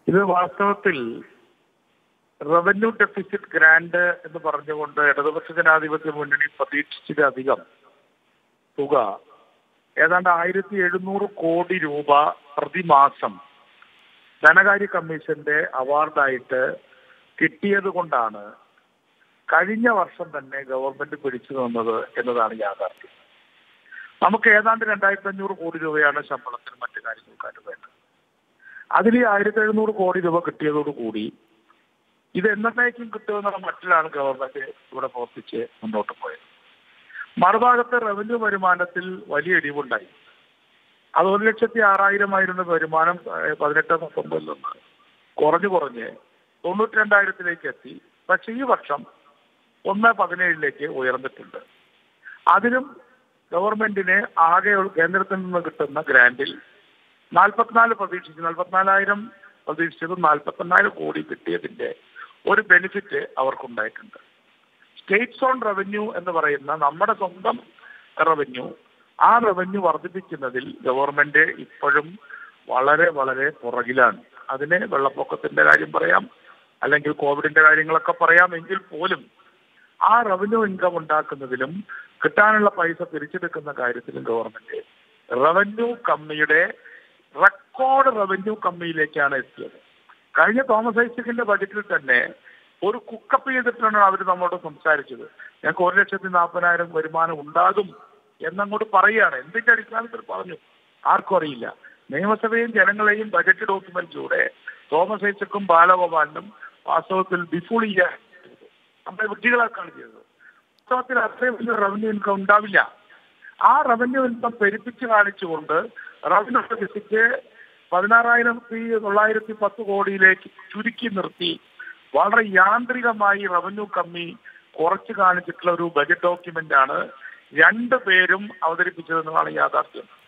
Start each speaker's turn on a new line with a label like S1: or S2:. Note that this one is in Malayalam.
S1: ഇത് വാസ്തവത്തിൽ റവന്യൂ ഡെഫിസിറ്റ് ഗ്രാന്റ് എന്ന് പറഞ്ഞുകൊണ്ട് ഇടതുപക്ഷ ജനാധിപത്യ മുന്നണി പ്രതീക്ഷിച്ചതിലധികം തുക ഏതാണ്ട് ആയിരത്തി എഴുന്നൂറ് കോടി രൂപ പ്രതിമാസം ധനകാര്യ കമ്മീഷന്റെ അവാർഡായിട്ട് കിട്ടിയത് കൊണ്ടാണ് കഴിഞ്ഞ വർഷം തന്നെ ഗവൺമെന്റ് പിടിച്ചു തന്നത് എന്നതാണ് യാഥാർത്ഥ്യം നമുക്ക് ഏതാണ്ട് രണ്ടായിരത്തി അഞ്ഞൂറ് കോടി രൂപയാണ് ശമ്പളത്തിന് മറ്റു കാര്യങ്ങൾക്കായിട്ട് വേണ്ടത് അതിൽ ഈ ആയിരത്തി എഴുന്നൂറ് കോടി രൂപ കിട്ടിയതോടുകൂടി ഇത് എന്നേക്കും കിട്ടുമെന്നുള്ള മട്ടിലാണ് ഗവൺമെന്റ് ഇവിടെ പ്രവർത്തിച്ച് മുന്നോട്ട് പോയത് മറുഭാഗത്ത് റവന്യൂ വരുമാനത്തിൽ വലിയ ഇടിവുണ്ടായി അത് ഒരു ലക്ഷത്തി ആറായിരം ആയിരുന്ന വരുമാനം ഏഹ്, പതിനെട്ട് പത്തൊമ്പതിൽ നിന്ന് കുറഞ്ഞു കുറഞ്ഞ് തൊണ്ണൂറ്റി രണ്ടായിരത്തിലേക്ക് എത്തി പക്ഷെ ഈ വർഷം ഒന്ന് പതിനേഴിലേക്ക് ഉയർന്നിട്ടുണ്ട് അതിലും ഗവൺമെന്റിന് ആകെ കേന്ദ്രത്തിൽ നിന്ന് കിട്ടുന്ന ഗ്രാന്റിൽ നാൽപ്പത്തിനാല് പ്രതീക്ഷിച്ചു നാൽപ്പത്തിനാലായിരം പ്രതീക്ഷിച്ചത് നാൽപ്പത്തിനാല് കോടി കിട്ടിയതിന്റെ ഒരു ബെനിഫിറ്റ് അവർക്കുണ്ടായിട്ടുണ്ട് സ്റ്റേറ്റ് സോൺ റവന്യൂ എന്ന് പറയുന്ന നമ്മുടെ സ്വന്തം റവന്യൂ ആ റവന്യൂ വർദ്ധിപ്പിക്കുന്നതിൽ ഗവൺമെന്റ് ഇപ്പോഴും വളരെ വളരെ പുറകിലാണ് അതിന് വെള്ളപ്പൊക്കത്തിന്റെ കാര്യം പറയാം അല്ലെങ്കിൽ കോവിഡിന്റെ കാര്യങ്ങളൊക്കെ പറയാം എങ്കിൽ പോലും ആ റവന്യൂ ഇൻകം ഉണ്ടാക്കുന്നതിലും കിട്ടാനുള്ള പൈസ പിരിച്ചെടുക്കുന്ന കാര്യത്തിലും ഗവൺമെന്റ് റവന്യൂ കമ്മിയുടെ റെക്കോർഡ് റവന്യൂ കമ്മിയിലേക്കാണ് എത്തിയത് കഴിഞ്ഞ തോമസ് ഐസക്കിന്റെ ബജറ്റിൽ തന്നെ ഒരു കുക്കപ്പ് ചെയ്തിട്ടാണ് അവർ നമ്മളോട് സംസാരിച്ചത് ഞങ്ങൾക്ക് ഒരു ലക്ഷത്തി നാൽപ്പതിനായിരം വരുമാനം ഉണ്ടാകും എന്നങ്ങോട്ട് പറയുകയാണ് എന്തിന്റെ അടിസ്ഥാനത്തിൽ പറഞ്ഞു ആർക്കും അറിയില്ല നിയമസഭയും ജനങ്ങളെയും ബജറ്റ് ഡോക്യുമെന്റിലൂടെ തോമസ് ഐസക്കും ബാലഗോപാലിനും വാസ്തവത്തിൽ ബിഫുൾ ചെയ്യാൻ നമ്മളെ വിഡ്ഢികളാക്കാണ് ചെയ്തത് വാസ്തവത്തിൽ അത്രയും വലിയ റവന്യൂ ഇൻകം ഉണ്ടാവില്ല ആ റവന്യൂ ഇൻകം പെരുപ്പിച്ച് കാണിച്ചുകൊണ്ട് റവന്യൂ ഡെഫിസിറ്റ് പതിനാറായിരത്തി തൊള്ളായിരത്തി പത്ത് കോടിയിലേക്ക് ചുരുക്കി നിർത്തി വളരെ യാന്ത്രികമായി റവന്യൂ കമ്മി കുറച്ച് കാണിച്ചിട്ടുള്ള ഒരു ബജറ്റ് ഡോക്യുമെന്റ് ആണ് രണ്ടു പേരും അവതരിപ്പിച്ചതെന്നതാണ് യാഥാർത്ഥ്യം